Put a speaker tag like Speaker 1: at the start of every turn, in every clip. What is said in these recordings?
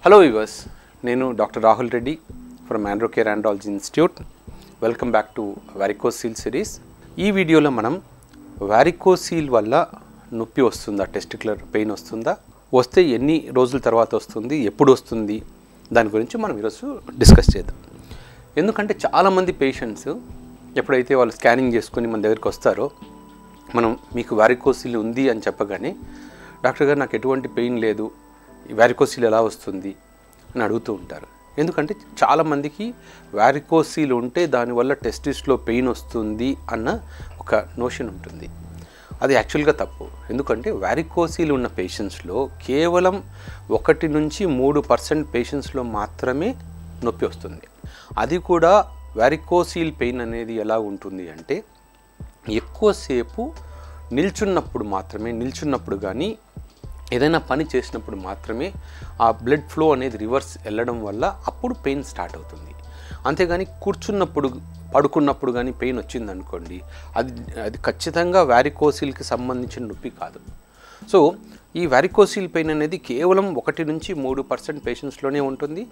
Speaker 1: hello viewers నేను doctor Rahul Reddy from Androcare andrology institute welcome back to varicocele series ఈ వీడియోలో మనం వారికోసీల్ వల్ల నొప్పి వస్తుందా టెస్టిక్యులర్ పెయిన్ వస్తుందా వస్తే ఎన్ని రోజుల తర్వాత వస్తుంది ఎప్పుడు వస్తుంది దాని గురించి మనం ఈరోజు డిస్కస్ చేద్దాం ఎందుకంటే చాలామంది పేషెంట్స్ ఎప్పుడైతే వాళ్ళు స్కానింగ్ చేసుకొని మన దగ్గరికి వస్తారో మనం మీకు వారికోసిల్ ఉంది అని చెప్పగానే డాక్టర్ గారు నాకు ఎటువంటి పెయిన్ లేదు ఈ వారికోసిల్ ఎలా వస్తుంది అని అడుగుతూ ఉంటారు ఎందుకంటే చాలామందికి వారికోసిల్ ఉంటే దానివల్ల టెస్టిస్లో పెయిన్ వస్తుంది అన్న ఒక నోషన్ ఉంటుంది అది యాక్చువల్గా తప్పు ఎందుకంటే వారికోసిల్ ఉన్న పేషెంట్స్లో కేవలం ఒకటి నుంచి మూడు పర్సెంట్ పేషెంట్స్లో మాత్రమే నొప్పి వస్తుంది అది కూడా వారికోసిల్ పెయిన్ అనేది ఎలా ఉంటుంది అంటే ఎక్కువసేపు నిల్చున్నప్పుడు మాత్రమే నిల్చున్నప్పుడు కానీ ఏదైనా పని చేసినప్పుడు మాత్రమే ఆ బ్లడ్ ఫ్లో అనేది రివర్స్ వెళ్ళడం వల్ల అప్పుడు పెయిన్ స్టార్ట్ అవుతుంది అంతేగాని కూర్చున్నప్పుడు పడుకున్నప్పుడు కానీ పెయిన్ వచ్చిందనుకోండి అది అది ఖచ్చితంగా వ్యారికోసిల్కి సంబంధించిన నొప్పి కాదు సో ఈ వ్యారికోసిల్ పెయిన్ అనేది కేవలం ఒకటి నుంచి మూడు పర్సెంట్ పేషెంట్స్లోనే ఉంటుంది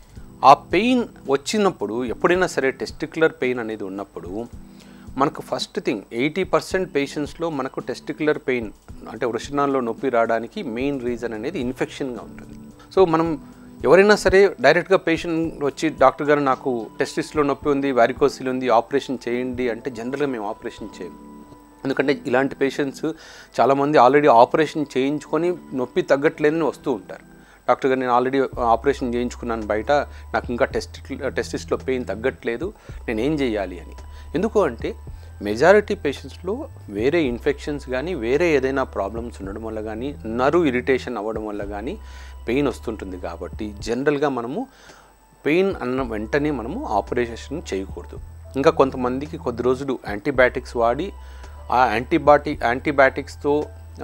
Speaker 1: ఆ పెయిన్ వచ్చినప్పుడు ఎప్పుడైనా సరే టెస్టిక్యులర్ పెయిన్ అనేది ఉన్నప్పుడు మనకు ఫస్ట్ థింగ్ ఎయిటీ పర్సెంట్ పేషెంట్స్లో మనకు టెస్టిక్యులర్ పెయిన్ అంటే వృషణాల్లో నొప్పి రావడానికి మెయిన్ రీజన్ అనేది ఇన్ఫెక్షన్గా ఉంటుంది సో మనం ఎవరైనా సరే డైరెక్ట్గా పేషెంట్ వచ్చి డాక్టర్ గారు నాకు టెస్టిస్లో నొప్పి ఉంది వారికోసిల్ ఉంది ఆపరేషన్ చేయండి అంటే జనరల్గా మేము ఆపరేషన్ చేయం ఎందుకంటే ఇలాంటి పేషెంట్స్ చాలామంది ఆల్రెడీ ఆపరేషన్ చేయించుకొని నొప్పి తగ్గట్లేదని వస్తూ ఉంటారు డాక్టర్ గారు నేను ఆల్రెడీ ఆపరేషన్ చేయించుకున్నాను బయట నాకు ఇంకా టెస్ట్ టెస్టిస్లో పెయిన్ తగ్గట్లేదు నేను ఏం చేయాలి అని ఎందుకు అంటే మెజారిటీ పేషెంట్స్లో వేరే ఇన్ఫెక్షన్స్ కానీ వేరే ఏదైనా ప్రాబ్లమ్స్ ఉండడం వల్ల కానీ నరు ఇరిటేషన్ అవ్వడం వల్ల కానీ పెయిన్ వస్తుంటుంది కాబట్టి జనరల్గా మనము పెయిన్ అన్న వెంటనే మనము ఆపరేషన్ చేయకూడదు ఇంకా కొంతమందికి కొద్ది రోజులు యాంటీబయాటిక్స్ వాడి ఆ యాంటీబాటి యాంటీబయాటిక్స్తో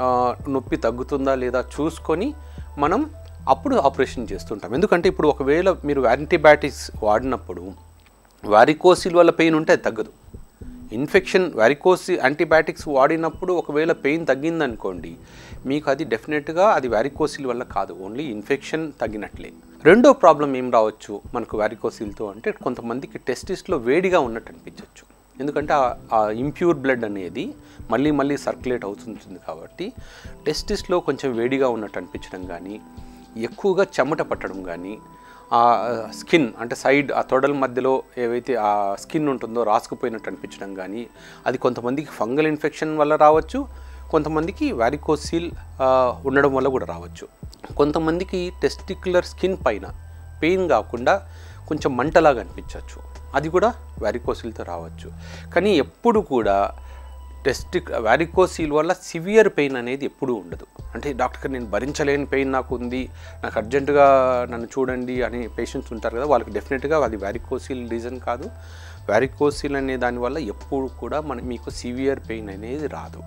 Speaker 1: నొప్పి తగ్గుతుందా లేదా చూసుకొని మనం అప్పుడు ఆపరేషన్ చేస్తుంటాం ఎందుకంటే ఇప్పుడు ఒకవేళ మీరు యాంటీబయాటిక్స్ వాడినప్పుడు వారికోసిల్ వల్ల పెయిన్ ఉంటే అది తగ్గదు ఇన్ఫెక్షన్ వారికోసి యాంటీబయాటిక్స్ వాడినప్పుడు ఒకవేళ పెయిన్ తగ్గిందనుకోండి మీకు అది డెఫినెట్గా అది వారికోసిల్ వల్ల కాదు ఓన్లీ ఇన్ఫెక్షన్ తగ్గినట్లే రెండో ప్రాబ్లం ఏం రావచ్చు మనకు వారికోసిల్తో అంటే కొంతమందికి టెస్టిస్లో వేడిగా ఉన్నట్టు అనిపించవచ్చు ఎందుకంటే ఆ ఇంప్యూర్ బ్లడ్ అనేది మళ్ళీ మళ్ళీ సర్క్యులేట్ అవుతుంటుంది కాబట్టి టెస్టిస్లో కొంచెం వేడిగా ఉన్నట్టు అనిపించడం కానీ ఎక్కువగా చెమట పట్టడం కానీ ఆ స్కిన్ అంటే సైడ్ ఆ తొడల మధ్యలో ఏవైతే ఆ స్కిన్ ఉంటుందో రాసుకుపోయినట్టు అనిపించడం కానీ అది కొంతమందికి ఫంగల్ ఇన్ఫెక్షన్ వల్ల రావచ్చు కొంతమందికి వారికోసిల్ ఉండడం వల్ల కూడా రావచ్చు కొంతమందికి టెస్టిక్యులర్ స్కిన్ పైన పెయిన్ కాకుండా కొంచెం మంటలాగా అనిపించవచ్చు అది కూడా వారికోసిల్తో రావచ్చు కానీ ఎప్పుడు కూడా టెస్టిక్ వారికోసీల్ వల్ల సివియర్ పెయిన్ అనేది ఎప్పుడూ ఉండదు అంటే డాక్టర్ నేను భరించలేని పెయిన్ నాకు ఉంది నాకు అర్జెంటుగా నన్ను చూడండి అని పేషెంట్స్ ఉంటారు కదా వాళ్ళకి డెఫినెట్గా అది వారికోసీల్ రీజన్ కాదు వారికోసీల్ అనే దానివల్ల ఎప్పుడు కూడా మన మీకు సివియర్ పెయిన్ అనేది రాదు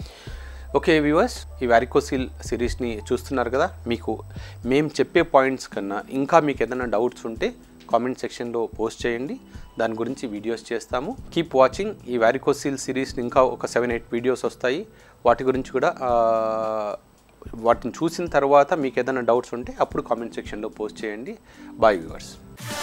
Speaker 1: ఓకే వ్యూవర్స్ ఈ వారికోసిల్ సిరీస్ని చూస్తున్నారు కదా మీకు మేము చెప్పే పాయింట్స్ కన్నా ఇంకా మీకు ఏదైనా డౌట్స్ ఉంటే కామెంట్ సెక్షన్లో పోస్ట్ చేయండి దాని గురించి వీడియోస్ చేస్తాము కీప్ వాచింగ్ ఈ వారికోసిల్ సిరీస్ని ఇంకా ఒక సెవెన్ ఎయిట్ వీడియోస్ వస్తాయి వాటి గురించి కూడా వాటిని చూసిన తర్వాత మీకు ఏదైనా డౌట్స్ ఉంటే అప్పుడు కామెంట్ సెక్షన్లో పోస్ట్ చేయండి బాయ్ వ్యూవర్స్